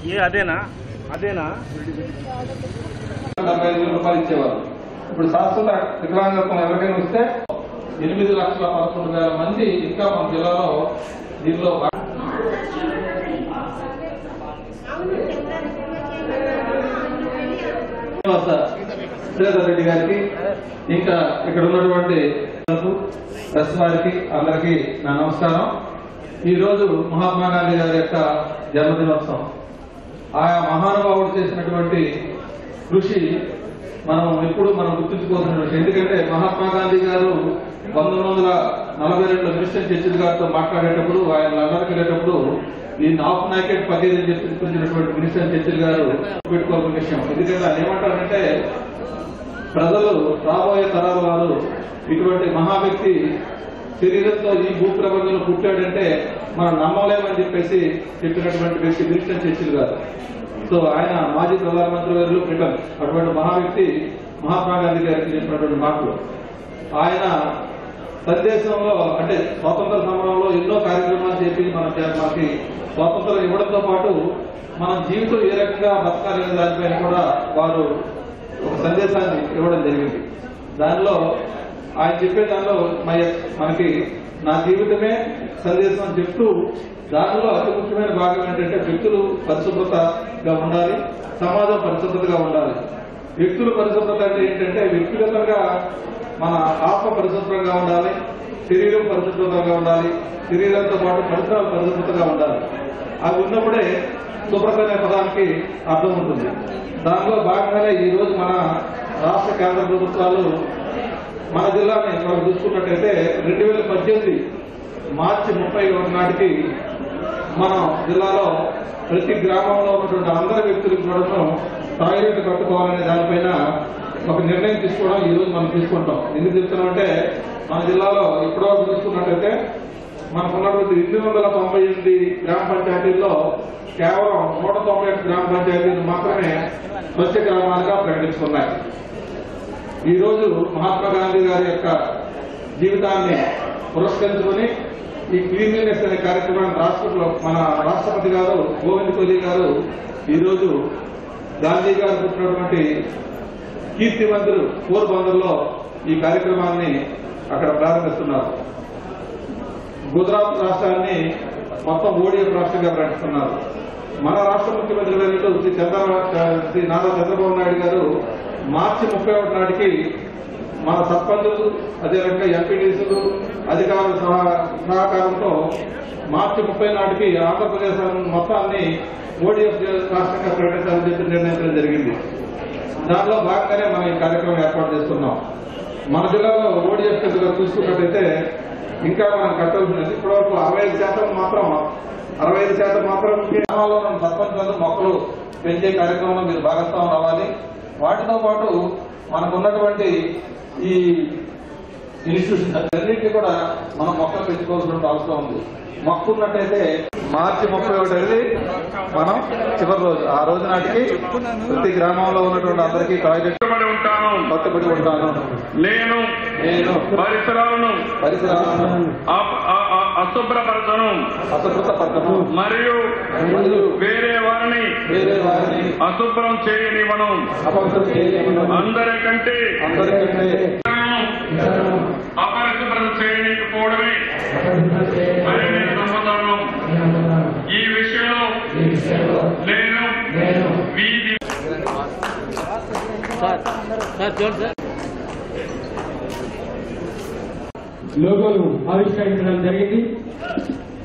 ఏ అదేనా అదేనా డెబ్బై ఐదు వేల రూపాయలు ఇచ్చేవారు ఇప్పుడు శాశ్వత వికలాంగత్వం ఎవరికైనా వస్తే ఎనిమిది లక్షల పదకొండు వేల మంది ఇంకా మన జిల్లాలో దీనిలో భా- శ్రీనివాస శ్రీధర్ రెడ్డి గారికి ఇంకా ఇక్కడ ఉన్నటువంటి ప్రెస్ వారికి అందరికీ నా నమస్కారం ఈ రోజు మహాత్మా గాంధీ గారి యొక్క జన్మదినోత్సవం ఆయా మహానుభావుడు చేసినటువంటి కృషి మనం ఎప్పుడు మనం గుర్తుంచుకోవాల్సిన విషయం ఎందుకంటే మహాత్మా గాంధీ గారు పంతొమ్మిది వందల నలభై రెండు మినిస్టర్ చర్చిల్ గారితో మాట్లాడేటప్పుడు ఆయన లండన్కి వెళ్ళేటప్పుడు ఈ నాఫ్ నాకెట్ పగేది అని చెప్పి పిలిచినటువంటి మినిస్టర్ చర్చిల్ గారు పెట్టుకోవాల్సిన విషయం ఎందుకంటే ఆయన ఏమంటారంటే ప్రజలు రాబోయే తరాల వారు ఇటువంటి మహా వ్యక్తి శరీరంతో ఈ భూప్రపంచంలో పుట్టాడంటే మనం నమ్మలేమని చెప్పేసి చెప్పినటువంటి వ్యక్తి విన్స్టన్ చర్చిల్ గారు సో ఆయన మాజీ ప్రధానమంత్రి గారు బ్రిటన్ అటువంటి మహా వ్యక్తి మహాత్మా గాంధీ గారికి చెప్పినటువంటి మాటలు ఆయన సందేశంలో అంటే స్వాతంత్ర సమరంలో ఎన్నో కార్యక్రమాలు చేసి మన మనకి స్వాతంత్రం ఇవ్వడంతో పాటు మన జీవితం ఏ రకంగా బతకాలి అనే దానిపైన కూడా వారు ఒక సందేశాన్ని ఇవ్వడం జరిగింది దానిలో ఆయన చెప్పే దానిలో మన- మనకి నా జీవితమే సందేశం అని చెప్తూ దానిలో అతి ముఖ్యమైన భాగం ఏంటంటే వ్యక్తులు పరిశుభ్రతగా ఉండాలి సమాజం పరిశుభ్రతగా ఉండాలి వ్యక్తులు పరిశుభ్రత అంటే ఏంటంటే వ్యక్తిగతంగా మన ఆత్మ పరిశుభ్రంగా ఉండాలి శరీరం పరిశుభ్రంగా ఉండాలి శరీరంతో పాటు పరిసరాలు పరిశుభ్రతగా ఉండాలి అవి ఉన్నప్పుడే శుభ్రత అనే పదానికి అర్థం ఉంటుంది దానిలో భాగంగానే ఈ రోజు మన రాష్ట్ర కేంద్ర ప్రభుత్వాలు మన జిల్లాని మనం చూసుకున్నట్టయితే రెండు వేల పద్దెనిమిది మార్చి ముప్పై ఒకటి నాటికి మనం జిల్లాలో ప్రతి గ్రామంలో ఉన్నటువంటి అందరి వ్యక్తులకు కూడా టాయిలెట్ కట్టుకోవాలనే దానిపైన ఒక నిర్ణయం తీసుకోవడం ఈ రోజు మనం తీసుకుంటాం ఎందుకు చెప్తున్నామంటే మన జిల్లాలో ఇప్పటివరకు వరకు చూసుకున్నట్టయితే మనకు ఉన్నటువంటి ఎనిమిది వందల తొంభై ఎనిమిది గ్రామ పంచాయతీల్లో కేవలం నూట తొంభై ఒకటి గ్రామ పంచాయతీలు మాత్రమే స్వచ్ఛ గ్రామాలుగా ప్రకటించుకున్నాయి ఈ రోజు మహాత్మా గాంధీ గారి యొక్క జీవితాన్ని పురస్కరించుకొని ఈ క్లీన్లీనెస్ అనే కార్యక్రమాన్ని రాష్ట్రంలో మన రాష్ట్రపతి గారు గోవింద్ కోహ్లీ గారు ఈ రోజు గాంధీ గారు పుట్టినటువంటి కీర్తి మందిర్ పోర్బందర్లో ఈ కార్యక్రమాన్ని అక్కడ ప్రారంభిస్తున్నారు గుజరాత్ రాష్ట్రాన్ని మొత్తం ఓడిఎఫ్ రాష్ట్రంగా ప్రకటిస్తున్నారు మన రాష్ట్ర ముఖ్యమంత్రి వర్యులు శ్రీ చంద్రబాబు శ్రీ నారా చంద్రబాబు నాయుడు గారు మార్చి ముప్పై ఒకటి నాటికి మన సర్పంచులు అదేవిధంగా ఎంపీటీసీలు అధికారుల సహా- సహకారంతో మార్చి ముప్పై నాటికి ఆంధ్రప్రదేశ్ మొత్తాన్ని ఓడిఎఫ్ రాష్ట్రంగా ప్రకటించాలని చెప్పి నిర్ణయించడం జరిగింది దానిలో భాగంగానే మనం ఈ కార్యక్రమం ఏర్పాటు చేస్తున్నాం మన జిల్లాలో ఓడిఎఫ్ కిందగా చూసుకున్నట్టయితే ఇంకా మనం కట్టాల్సినది ఇప్పటివరకు అరవై ఐదు శాతం మాత్రం అరవై ఐదు శాతం మాత్రం గ్రామాల్లో ఉన్న సర్పంచులందరూ మొక్కలు పెంచే కార్యక్రమంలో మీరు భాగస్వామ్యం అవ్వాలి వాటితో పాటు మనకు ఉన్నటువంటి ఈ ఇన్స్టిట్యూషన్ అన్నింటినీ కూడా మనం మొక్కలు పెంచుకోవాల్సిన అవసరం ఉంది మొక్క ఉన్నట్టయితే మార్చి ముప్పై ఒకటి వెళ్ళి మనం చివరి రోజు ఆ రోజు నాటికి ప్రతి గ్రామంలో ఉన్నటువంటి అందరికీ టాయిలెట్ కట్టుబడి ఉంటాను కట్టుబడి ఉంటాను నేను నేను పరిసరాలను పరిసరాలను అప- అ- అ- అశుభ్రపరచను అసభ్రత పట్టణం మరియు మరియు వేరే వారిని వేరే వారిని అశుభ్రం చేయనివ్వను అపవిత్రం చేయలేమను అందరికంటే అందరికంటే అపరిశుభ్రత చేయలేకపోవడమే మరి నేను నమ్ముతాను ఈ విషయంలో నేను వీధి లోగోను ఆవిష్కరించడం జరిగింది